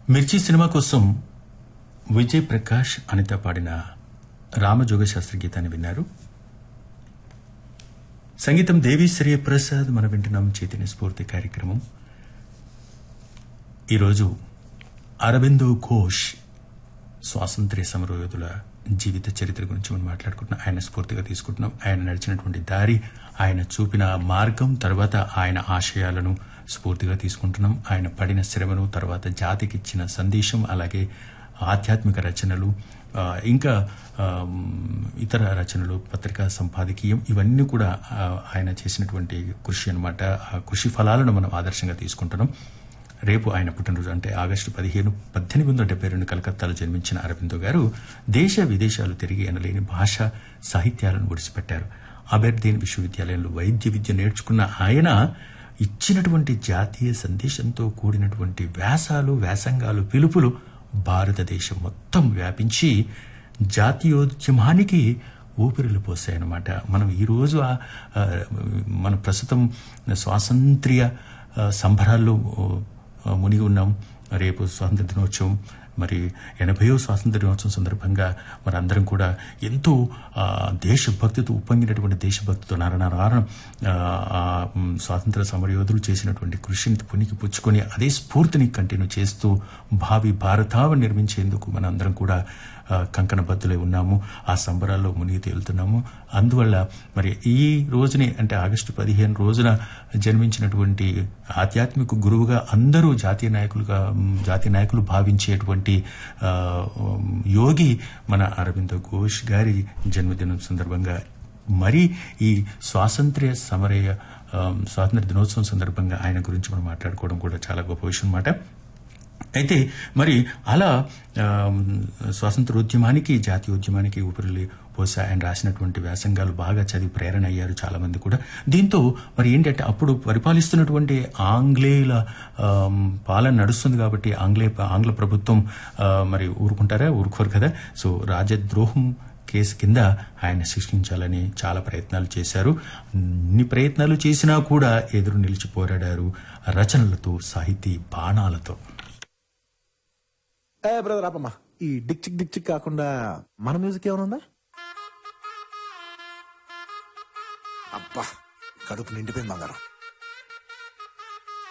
మిర్చి సినిమా కోసం విజయ్ ప్రకాష్ అనిత పాడిన రామజోగ శాస్త్రి గీతాన్ని విన్నారు సంగీతం దేవిశ్రీ ప్రసాద్ మన వింటున్నాం చైతన్య స్ఫూర్తి కార్యక్రమం ఈరోజు అరవిందో ఘోష్ స్వాతంత్ర్య సమరయోధుల జీవిత చరిత్ర గురించి మనం మాట్లాడుకుంటున్నాం ఆయన స్ఫూర్తిగా తీసుకుంటున్నాం ఆయన నడిచినటువంటి దారి ఆయన చూపిన మార్గం తర్వాత ఆయన ఆశయాలను స్ఫూర్తిగా తీసుకుంటున్నాం ఆయన పడిన శ్రమను తర్వాత జాతికి ఇచ్చిన సందేశం అలాగే ఆధ్యాత్మిక రచనలు ఆ, ఇంకా ఆ, ఇతర రచనలు పత్రికా సంపాదకీయం ఇవన్నీ కూడా ఆ, ఆయన చేసినటువంటి కృషి అన్నమాట ఆ కృషి ఫలాలను మనం ఆదర్శంగా తీసుకుంటున్నాం రేపు ఆయన పుట్టినరోజు అంటే ఆగస్టు పదిహేను పద్దెనిమిది వందల డెబ్బై రెండు కలకత్తాలో జన్మించిన అరవిందో గారు దేశ విదేశాలు తిరిగి ఎనలేని భాష సాహిత్యాలను ఒడిసిపెట్టారు అబెర్దీన్ విశ్వవిద్యాలయంలో వైద్య విద్య నేర్చుకున్న ఆయన ఇచ్చినటువంటి జాతీయ సందేశంతో కూడినటువంటి వ్యాసాలు వ్యాసంగాలు పిలుపులు భారతదేశం మొత్తం వ్యాపించి జాతీయోద్యమానికి ఊపిరిలు పోసాయన్నమాట మనం ఈరోజు ఆ, ఆ, మన ప్రస్తుతం స్వాతంత్ర్య ఆ, సంబరాల్లో ఆ, మునిగి ఉన్నాం రేపు స్వాతంత్ర దినోత్సవం మరి ఎనభైవ స్వాతంత్ర దినోత్సవం సందర్భంగా మనందరం కూడా ఎంతో ఆ, దేశభక్తితో ఉప్పొంగినటువంటి దేశభక్తితో నరనరారం ఆ, ఆ, మ్, స్వాతంత్ర సమరయోధులు చేసినటువంటి కృషిని పునికి పుచ్చుకొని అదే స్ఫూర్తిని కంటిన్యూ చేస్తూ భావి భారతావని నిర్మించేందుకు మనందరం కూడా ఆ, కంకణబద్దులై ఉన్నాము ఆ సంబరాల్లో మునిగి తేలుతున్నాము అందువల్ల మరి ఈ రోజుని అంటే ఆగస్టు పదిహేను రోజున జన్మించినటువంటి ఆధ్యాత్మిక గురువుగా అందరూ జాతీయ నాయకులుగా మ్, జాతీయ నాయకులు భావించేటువంటి ఆ, ఉమ్, యోగి మన అరవింద ఘోష్ గారి జన్మదినం సందర్భంగా మరి ఈ స్వాతంత్ర్య సమరయ ఆ, స్వాతంత్ర్య దినోత్సవం సందర్భంగా ఆయన గురించి మనం మాట్లాడుకోవడం కూడా చాలా గొప్ప విషయం అన్నమాట అయితే మరి అలా ఆమ్, స్వాతంత్రోద్యమానికి జాతీయోద్యమానికి ఊపిరి పోసా ఆయన రాసినటువంటి వ్యాసంగాలు బాగా చదివి ప్రేరణ అయ్యారు చాలా మంది కూడా దీంతో మరి ఏంటంటే అప్పుడు పరిపాలిస్తున్నటువంటి ఆంగ్లేయుల ఆమ్, పాలన నడుస్తుంది కాబట్టి ఆంగ్లేయ ఆంగ్ల ప్రభుత్వం ఆ, మరి ఊరుకుంటారా ఊరుకోరు కదా సో రాజద్రోహం కేసు కింద ఆయన శిక్షించాలని చాలా ప్రయత్నాలు చేశారు ఇన్ని ప్రయత్నాలు చేసినా కూడా ఎదురు నిలిచి పోరాడారు రచనలతో సాహితీ బాణాలతో ఏ బ్రదర్ ఆపమ్మా ఈ డిక్ చిక్ డిక్ చిక్ కాకుండా మన మ్యూజిక్ ఏమైనా ఉందా అబ్బా కడుపు నిండిపోయింది బంగారం